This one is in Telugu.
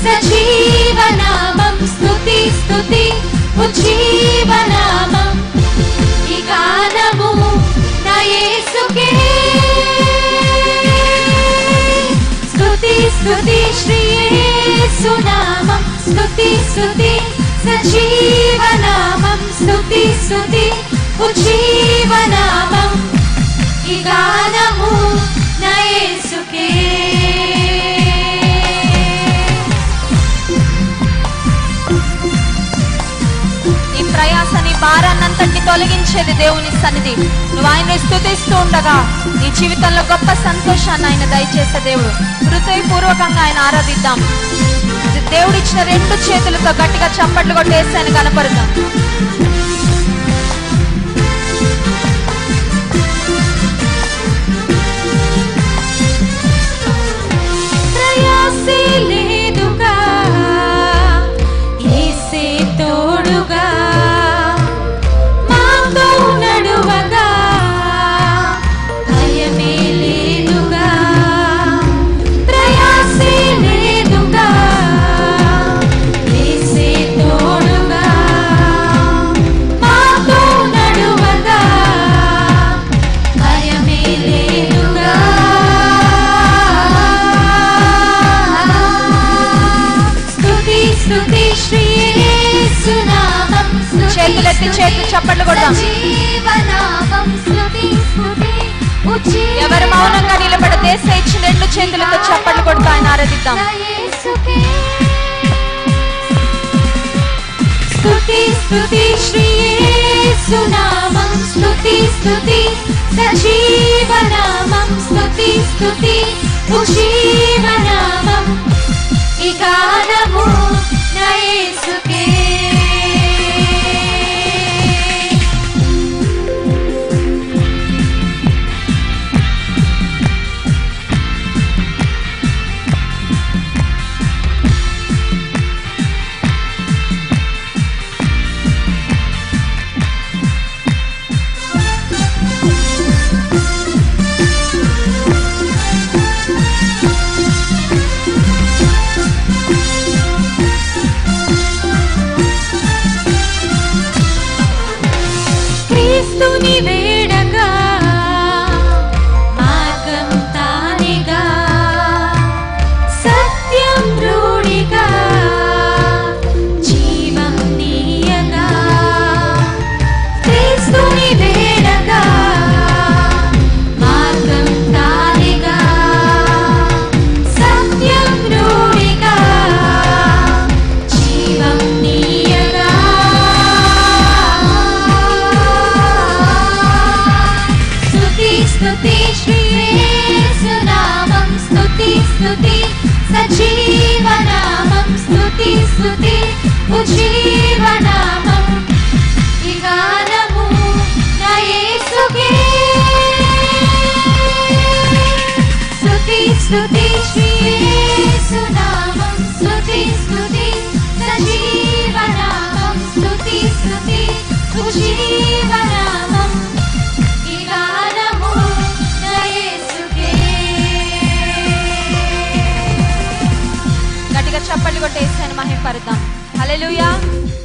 సజీవనామం స్తుతి స్తుతి ఉజ్జీవనామం ఈ గానము నా యేసుకే స్తుతి స్తుతి శ్రీ యేసునామం స్తుతి స్తుతి సజీవనామం స్తుతి స్తుతి ఉజ్జీవనామం ఈ గానము నా యేసుకే నీ ప్రయాస నీ భారాన్నంతటిని తొలగించేది దేవుని సన్నిధి నువ్వు ఆయన్ని స్తుతిస్తూ ఉండగా నీ జీవితంలో గొప్ప సంతోషాన్ని ఆయన దయచేసే దేవుడు హృదయపూర్వకంగా ఆయన ఆరాధిద్దాం దేవుడిచ్చిన రెండు చేతులతో గట్టిగా చప్పట్లు కొట్టేసి ఆయన కనపరుద్దాం ప్రయాసే లేదుగా యేసే తోడుగా మాతో నడువగా భయమే లేదుగా ప్రయాసే లేదుగా యేసే తోడుగా మాతో నడువగా భయమే లేదుగా స్తుతి స్తుతి శ్రీ యేసునామం స్తుతి చేతులెత్తి చేతులు చప్పట్లు కొడదాం జీవనామం స్తుతి స్తుతి ఉజ్జీవనామం ఎవరు మౌనంగా నిలబడ దేశ ఇచ్చిన రెండు చేతులతో చప్పట్లు కొడుతూ ఆయన ఆరాధిద్దాం నా యేసుకే స్తుతి స్తుతి శ్రీ యేసునామం స్తుతి స్తుతి సజీవనామం స్తుతి స్తుతి ఉజీవనామం ఈ గానము నా యేసుకే క్రీస్తుని వేడగా మార్గం తానిగా సత్యం రూఢిగా జీవం నీయగా క్రీస్తుని వేడగా మార్గం తానిగా సత్యం రూఢిగా జీవం నీయగా స్తుతి స్తుతి శ్రీ యేసునామం స్తుతి స్తుతి సజీవనామం స్తుతి స్తుతి ఉజీవనామం ఈ గానము నా యేసుకే స్తుతి స్తుతి శ్రీ యేసునామం స్తుతి స్తుతి సజీవనామం స్తుతి స్తుతి ఉజీవనామం ఈ గానము నా యేసుకే గట్టిగా చప్పట్లు కొట్టేసి ఆయన మహింపరుద్దాం హల్లెలూయా